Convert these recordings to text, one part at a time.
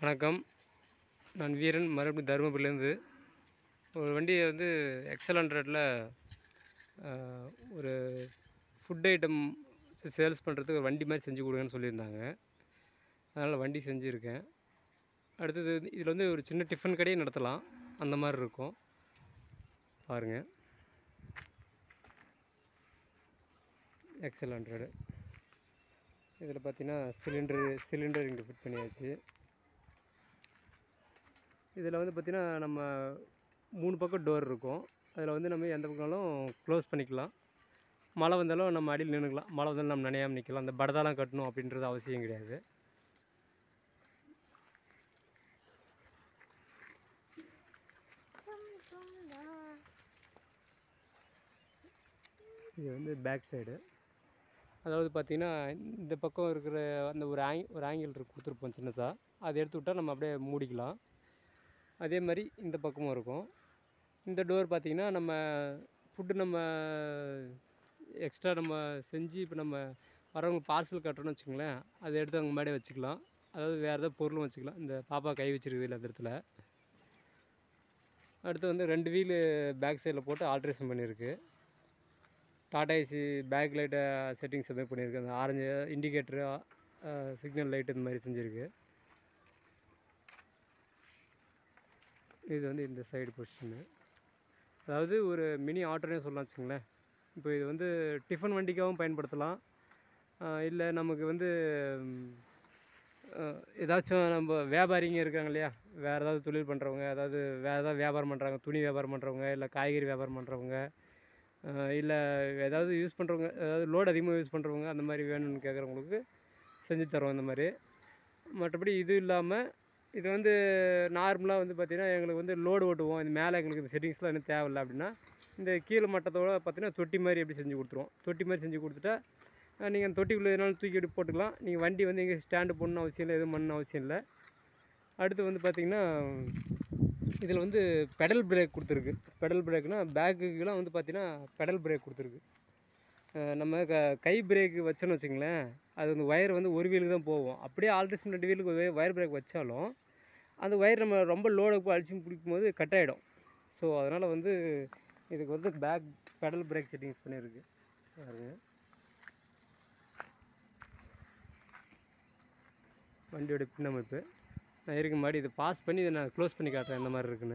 வணக்கம் நான் வீரன் மறுபடியும் தருமபுரிலேருந்து ஒரு வண்டியை வந்து எக்ஸல் ஹண்ட்ரடில் ஒரு ஃபுட் ஐட்டம் சேல்ஸ் பண்ணுறதுக்கு ஒரு வண்டி மாதிரி செஞ்சு கொடுங்கன்னு சொல்லியிருந்தாங்க அதனால் வண்டி செஞ்சுருக்கேன் அடுத்தது இதில் வந்து ஒரு சின்ன டிஃபன் கடையே நடத்தலாம் அந்த மாதிரி இருக்கும் பாருங்கள் எக்ஸல் ஹண்ட்ரடு இதில் பார்த்தீங்கன்னா சிலிண்டரு சிலிண்டர் இங்கே ஃபிட் பண்ணியாச்சு இதில் வந்து பார்த்திங்கன்னா நம்ம மூணு பக்கம் டோர் இருக்கும் அதில் வந்து நம்ம எந்த பக்கம்னாலும் க்ளோஸ் பண்ணிக்கலாம் மழை வந்தாலும் நம்ம அடியில் நின்றுக்கலாம் மழை வந்தாலும் நம்ம நனையாமல் நிற்கலாம் அந்த படதாலாம் கட்டணும் அப்படின்றது அவசியம் கிடையாது இது வந்து பேக் சைடு அதாவது பார்த்திங்கன்னா இந்த பக்கம் இருக்கிற அந்த ஒரு ஆங் ஒரு ஆங்கிள் இருக்கு கொடுத்துருப்போம் சின்னதாக அதை எடுத்து விட்டால் நம்ம அப்படியே மூடிக்கலாம் அதே மாதிரி இந்த பக்கமும் இருக்கும் இந்த டோர் பார்த்திங்கன்னா நம்ம ஃபுட்டு நம்ம எக்ஸ்ட்ரா நம்ம செஞ்சு இப்போ நம்ம வரவங்க பார்சல் கட்டுறோன்னு வச்சுங்களேன் அதை எடுத்து அவங்க முன்னாடியே வச்சுக்கலாம் அதாவது வேறு ஏதாவது பொருளும் வச்சுக்கலாம் இந்த பாப்பா கை வச்சிருக்குது இல்லை அந்த இடத்துல அடுத்து வந்து ரெண்டு வீலு பேக் சைடில் போட்டு ஆல்ட்ரேஷன் பண்ணியிருக்கு டாடா ஏசி பேக் லைட்டை செட்டிங்ஸ் எதுவும் பண்ணியிருக்கு அந்த ஆரஞ்சு இண்டிகேட்டரு சிக்னல் லைட் இந்த மாதிரி செஞ்சுருக்கு இது வந்து இந்த சைடு பொசிஷனு அதாவது ஒரு மினி ஆட்டோனே சொல்லலாம் வச்சுங்களேன் இப்போ இது வந்து டிஃபன் வண்டிக்காகவும் பயன்படுத்தலாம் இல்லை நமக்கு வந்து ம், அஹ், ஏதாச்சும் நம்ம வியாபாரிங்க இருக்காங்க இல்லையா வேறு ஏதாவது தொழில் பண்ணுறவங்க அதாவது வேறு ஏதாவது வியாபாரம் பண்ணுறாங்க துணி வியாபாரம் பண்ணுறவங்க இல்லை காய்கறி வியாபாரம் பண்ணுறவங்க இல்லை ஏதாவது யூஸ் பண்ணுறவங்க அதாவது லோடு அதிகமாக யூஸ் பண்ணுறவங்க அந்த மாதிரி வேணும்னு கேட்குறவங்களுக்கு செஞ்சு தரோம் இந்த மாதிரி மற்றபடி இது இல்லாமல் இது வந்து நார்மலாக வந்து பார்த்திங்கன்னா எங்களுக்கு வந்து லோடு ஓட்டுவோம் இது மேலே எங்களுக்கு இந்த செட்டிங்ஸ்லாம் இன்னும் தேவையில்ல அப்படின்னா இந்த கீழே மட்டத்தோட பார்த்திங்கன்னா தொட்டி மாதிரி எப்படி செஞ்சு கொடுத்துருவோம் தொட்டி மாதிரி செஞ்சு கொடுத்துட்டா நீங்கள் அந்த தொட்டிக்குள்ளே எதுனாலும் தூக்கி எடுத்து போட்டுக்கலாம் நீங்கள் வண்டி வந்து எங்கே ஸ்டாண்டு போடணும்னு அவசியம் இல்லை எதுவும் பண்ணணும் அவசியம் இல்லை அடுத்து வந்து பார்த்திங்கன்னா இதில் வந்து பெடல் பிரேக் கொடுத்துருக்கு பெடல் பிரேக்னால் பேக்குக்கெலாம் வந்து பார்த்திங்கன்னா பெடல் பிரேக் கொடுத்துருக்கு அஹ் நம்ம க கை பிரேக் வச்சோன்னு வச்சுங்களேன் அது வந்து ஒயர் வந்து ஒரு வீலுக்கு தான் போகும் அப்படியே ஆல்ட்ரேஷன் ரெண்டு வீலுக்கு ஒரே ஒயர் பிரேக் வச்சாலும் அந்த ஒயர் நம்ம ரொம்ப லோடு அடிச்சு பிடிக்கும் போது கட் ஆகிடும் ஸோ அதனால் வந்து இதுக்கு வந்து பேக் பெடல் பிரேக் செட்டிங்ஸ் பண்ணியிருக்கு பாருங்க வண்டியோட பின் அமைப்பு நான் இருக்கு முன்னாடி இதை பாஸ் பண்ணி இதை நான் க்ளோஸ் பண்ணி காட்டுறேன் எந்த மாதிரி இருக்குன்னு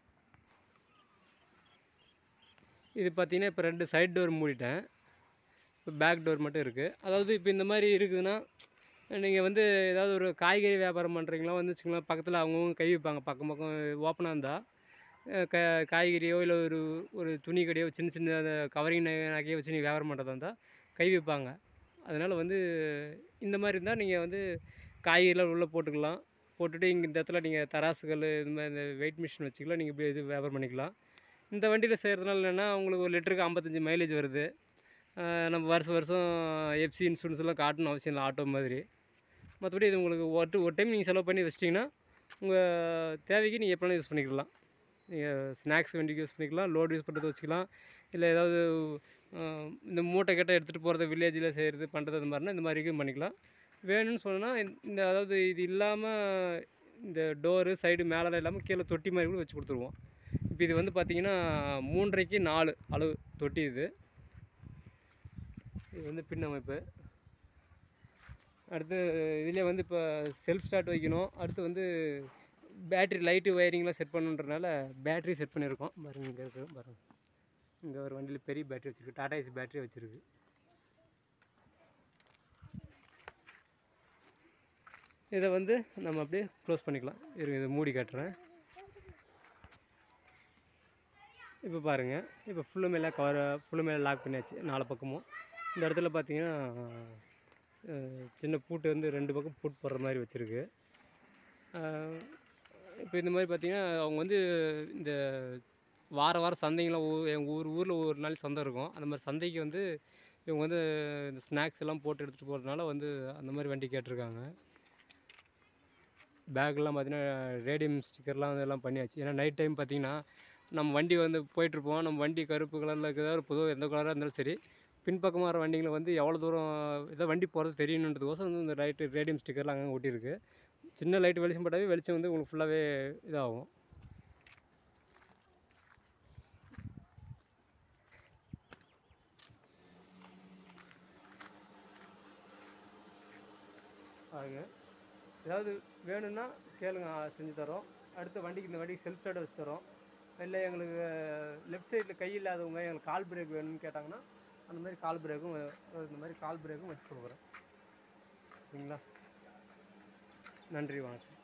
இது பார்த்தீங்கன்னா இப்போ ரெண்டு சைடு டோர் மூடிட்டேன் இப்போ பேக் டோர் மட்டும் இருக்குது அதாவது இப்போ இந்த மாதிரி இருக்குதுன்னா நீங்கள் வந்து ஏதாவது ஒரு காய்கறி வியாபாரம் பண்ணுறீங்களா வந்து வச்சுங்களேன் பக்கத்தில் அவங்கவுங்க கை வைப்பாங்க பக்கம் பக்கம் ஓப்பனாக இருந்தால் க காய்கறியோ இல்லை ஒரு ஒரு துணி கடையோ சின்ன சின்ன அந்த கவரிங் நகையை வச்சு நீங்கள் வியாபாரம் பண்ணுறதா இருந்தால் கை வைப்பாங்க அதனால் வந்து இந்த மாதிரி இருந்தால் நீங்கள் வந்து காய்கறிலாம் உள்ளே போட்டுக்கலாம் போட்டுட்டு இங்கே இந்த இடத்துல நீங்கள் தராசுகள் இது மாதிரி இந்த வெயிட் மிஷின் வச்சுக்கலாம் நீங்கள் இப்படி இது வியாபாரம் பண்ணிக்கலாம் இந்த வண்டியில் செய்கிறதுனால என்னென்னா உங்களுக்கு ஒரு லிட்டருக்கு ஐம்பத்தஞ்சு மைலேஜ் வருது ஆஹ் நம்ம வருஷம் வருஷம் எஃப்சி இன்சூரன்ஸ் எல்லாம் காட்டணும் அவசியம் இல்லை ஆட்டோ மாதிரி மற்றபடி இது உங்களுக்கு ஒரு ஒரு டைம் நீங்கள் செலவு பண்ணி வச்சிட்டிங்கன்னா உங்கள் தேவைக்கு நீங்கள் எப்போனாலும் யூஸ் பண்ணிக்கலாம் நீங்கள் ஸ்நாக்ஸ் வண்டிக்கு யூஸ் பண்ணிக்கலாம் லோடு யூஸ் பண்ணுறது வச்சுக்கலாம் இல்லை ஏதாவது ஆஹ் இந்த மூட்டை கட்டை எடுத்துகிட்டு போகிறது வில்லேஜில் செய்கிறது பண்ணுறது அந்த மாதிரினா இந்த மாதிரிக்கும் பண்ணிக்கலாம் வேணும்னு சொன்னால் இந்த அதாவது இது இல்லாமல் இந்த டோரு சைடு மேலே இல்லாமல் கீழே தொட்டி மாதிரி கூட வச்சு கொடுத்துருவோம் இப்போ இது வந்து பார்த்திங்கன்னா மூன்றரைக்கு நாலு அளவு தொட்டி இது இது வந்து பின் அமைப்பு அடுத்து இதிலே வந்து இப்போ செல்ஃப் ஸ்டார்ட் வைக்கணும் அடுத்து வந்து பேட்ரி லைட்டு ஒயரிங்லாம் செட் பண்ணுன்றனால பேட்ரி செட் பண்ணியிருக்கோம் பாருங்க இங்கே இருக்குது பாருங்க இங்கே ஒரு வண்டியில் பெரிய பேட்டரி வச்சுருக்கு டாடா ஏசி பேட்டரி வச்சுருக்கு இதை வந்து நம்ம அப்படியே க்ளோஸ் பண்ணிக்கலாம் இருங்க இதை மூடி காட்டுறேன் இப்போ பாருங்கள் இப்போ ஃபுல்லு மேலே கவர் ஃபுல்லு மேலே லாக் பண்ணியாச்சு நாலு பக்கமும் இந்த இடத்துல பார்த்தீங்கன்னா அஹ், சின்ன பூட்டு வந்து ரெண்டு பக்கம் பூட் போடுற மாதிரி வச்சுருக்கு இப்போ இந்த மாதிரி பார்த்தீங்கன்னா அவங்க வந்து இந்த வார வாரம் சந்தைங்களாம் ஊ எங்கள் ஊர் ஊரில் ஒரு நாள் சந்தை இருக்கும் அந்த மாதிரி சந்தைக்கு வந்து இவங்க வந்து இந்த ஸ்நாக்ஸ் எல்லாம் போட்டு எடுத்துகிட்டு போகிறதுனால வந்து அந்த மாதிரி வண்டி கேட்டிருக்காங்க பேக்லாம் பார்த்தீங்கன்னா ரேடியம் ஸ்டிக்கர்லாம் வந்து எல்லாம் பண்ணியாச்சு ஏன்னா நைட் டைம் பார்த்தீங்கன்னா நம்ம வண்டி வந்து போயிட்டுருப்போம் நம்ம வண்டி கருப்பு கலரில் இருக்கிறதா ஒரு பொதுவாக எந்த கலராக இருந்தாலும் சரி பின்பக்கமாக வர வண்டிங்களை வந்து எவ்வளோ தூரம் ஏதோ வண்டி போகிறது தெரியணுன்றதுக்கோசம் வந்து இந்த ரைட்டு ரேடியம் ஸ்டிக்கர்லாம் அங்கே ஒட்டியிருக்கு சின்ன லைட் வெளிச்சம் போட்டாவே வெளிச்சம் வந்து உங்களுக்கு ஃபுல்லாகவே இதாகும் ஆகுங்க ஏதாவது வேணும்னா கேளுங்க ஆ, செஞ்சு தரோம் அடுத்த வண்டிக்கு இந்த வண்டிக்கு செல்ஃப் ஸ்டார்ட் வச்சு தரோம் இல்லை எங்களுக்கு லெஃப்ட் சைடில் கை இல்லாதவங்க எங்களுக்கு கால் பிரேக் வேணும்னு கேட்டாங்கன்னா அந்த மாதிரி கால் பிரேக்கும் இந்த மாதிரி கால் பிரேக்கும் வச்சு கொடுக்குறோம் சரிங்களா நன்றி வணக்கம்